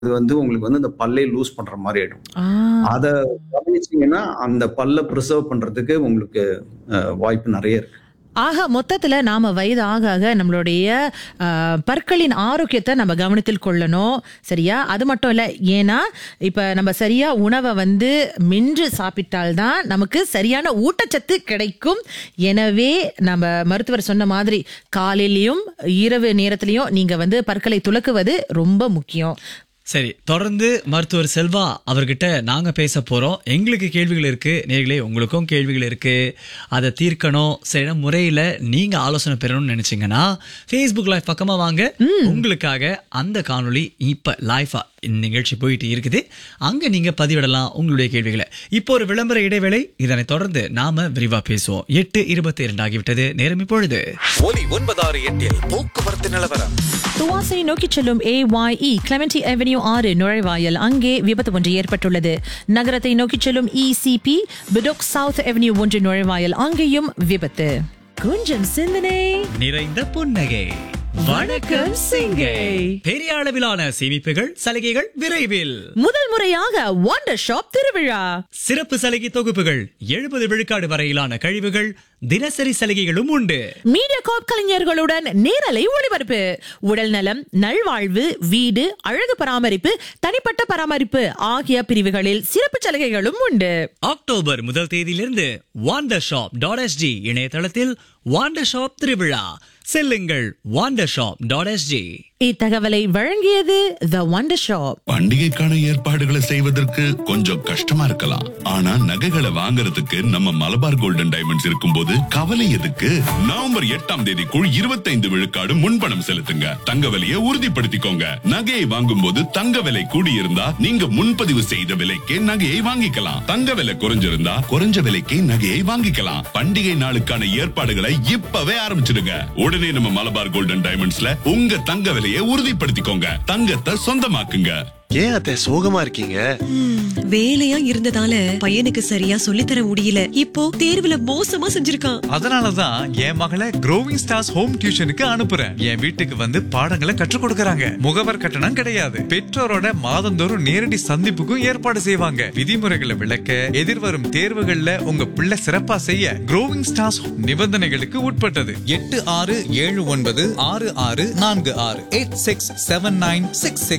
அது வந்து உங்களுக்கு வந்து அந்த பல்லே லூஸ் பண்ற மாதிரி ஆயிடும் ஆ. அத கவனிச்சீங்கன்னா அந்த பல்ல ப்ரிசர்வ் பண்றதுக்கு உங்களுக்கு அஹ், வாய்ப்பு நிறைய இருக்கு ஆக மொத்தத்துல நாம வயது ஆக ஆக நம்மளுடைய ஆ, பற்களின் ஆரோக்கியத்தை நம்ம கவனத்தில் கொள்ளணும் சரியா அது மட்டும் இல்ல ஏன்னா இப்ப நம்ம சரியா உணவை வந்து மென்று சாப்பிட்டால்தான் நமக்கு சரியான ஊட்டச்சத்து கிடைக்கும் எனவே நம்ம மருத்துவர் சொன்ன மாதிரி காலையிலயும் இரவு நேரத்திலையும் நீங்க வந்து பற்களை துலக்குவது ரொம்ப முக்கியம் சரி தொடர்ந்து மருத்துவர் செல்வா அவர்கிட்ட நாங்க பேச போறோம் எங்களுக்கு கேள்விகள் இருக்கு நேர்களே உங்களுக்கும் கேள்விகள் இருக்கு அதை தீர்க்கணும் சரியான முறையில நீங்க ஆலோசனை பெறணும்னு நினைச்சீங்கன்னா Facebook லைவ் பக்கமா வாங்க உங்களுக்காக அந்த காணொளி இப்ப லைஃபா நிகழ்ச்சி போயிட்டு இருக்குது அங்க நீங்க பதிவிடலாம் உங்களுடைய கேள்விகளை இப்போ ஒரு விளம்பர இடைவேளை இதனை தொடர்ந்து நாம விரிவா பேசுவோம் எட்டு இருபத்தி இரண்டு ஆகிவிட்டது நேரம் இப்பொழுது ஒலி ஒன்பதாறு எட்டில் போக்குவரத்து நிலவரம் துவாசை நோக்கிச் செல்லும் ஏஒய்இ கிளமெண்டி அவென்யூ ஆறு நுழைவாயல் அங்கே விபத்து ஒன்று ஏற்பட்டுள்ளது நகரத்தை நோக்கிச் செல்லும் இசிபி பிடோக் சவுத் அவென்யூ ஒன்று நுழைவாயல் அங்கேயும் விபத்து கொஞ்சம் சிந்தனை நிறைந்த புன்னகை வணக்கம் சிங்கை பெரிய அளவிலான சேமிப்புகள் சலுகைகள் விரைவில் முதல் முறையாக ஒண்டர் ஷாப் திருவிழா சிறப்பு சலுகை தொகுப்புகள் எழுபது விழுக்காடு வரையிலான கழிவுகள் தினசரி சலுகைகளும் உண்டு மீடியா காப் கலைஞர்களுடன் நேரலை ஒளிபரப்பு உடல் நலம் நல்வாழ்வு வீடு அழகு பராமரிப்பு தனிப்பட்ட பராமரிப்பு ஆகிய பிரிவுகளில் சிறப்பு சலுகைகளும் உண்டு அக்டோபர் முதல் தேதியிலிருந்து வாண்டர் ஷாப் டாட் எஸ்ஜி இணையதளத்தில் வாண்டர் ஷாப் திருவிழா செல்லுங்கள் வாண்டர் ஷாப் டாட் எஸ்ஜி இத்தகவலை வழங்கியது த ஒண்டர் ஷாப் பண்டிகைக்கான ஏற்பாடுகளை செய்வதற்கு கொஞ்சம் கஷ்டமா இருக்கலாம் ஆனா நகைகளை வாங்குறதுக்கு நம்ம மலபார் கோல்டன் டைமண்ட்ஸ் இருக்கும்போது கவலை எதுக்கு நவம்பர் எட்டாம் தேதிக்குள் இருபத்தைந்து விழுக்காடு முன்பணம் செலுத்துங்க தங்க விலையை உறுதிப்படுத்திக்கோங்க நகையை வாங்கும் போது தங்க விலை கூடியிருந்தா நீங்க முன்பதிவு செய்த விலைக்கே நகையை வாங்கிக்கலாம் தங்க விலை குறைஞ்சிருந்தா குறைஞ்ச விலைக்கே நகையை வாங்கிக்கலாம் பண்டிகை நாளுக்கான ஏற்பாடுகளை இப்பவே ஆரம்பிச்சிடுங்க உடனே நம்ம மலபார் கோல்டன் டைமண்ட்ஸ்ல உங்க தங்க விலையை உறுதிப்படுத்திக்கோங்க தங்கத்தை சொந்தமாக்குங்க ஏன் அத்தை சோகமா இருக்கீங்க வேலையா இருந்ததால பையனுக்கு சரியா சொல்லித்தர முடியல இப்போ தேர்வுல மோசமா செஞ்சிருக்கான் அதனாலதான் என் மகளை க்ரோவிங் ஸ்டார்ஸ் ஹோம் டியூஷனுக்கு அனுப்புறேன் என் வீட்டுக்கு வந்து பாடங்களை கற்றுக் கொடுக்கறாங்க முகவர் கட்டணம் கிடையாது பெற்றோரோட மாதந்தோறும் நேரடி சந்திப்புக்கும் ஏற்பாடு செய்வாங்க விதிமுறைகளை விளக்க எதிர்வரும் தேர்வுகள்ல உங்க பிள்ளை சிறப்பா செய்ய க்ரோவிங் ஸ்டார்ஸ் நிபந்தனைகளுக்கு உட்பட்டது எட்டு ஆறு ஏழு ஒன்பது ஆறு ஆறு நான்கு ஆறு eight six seven nine six six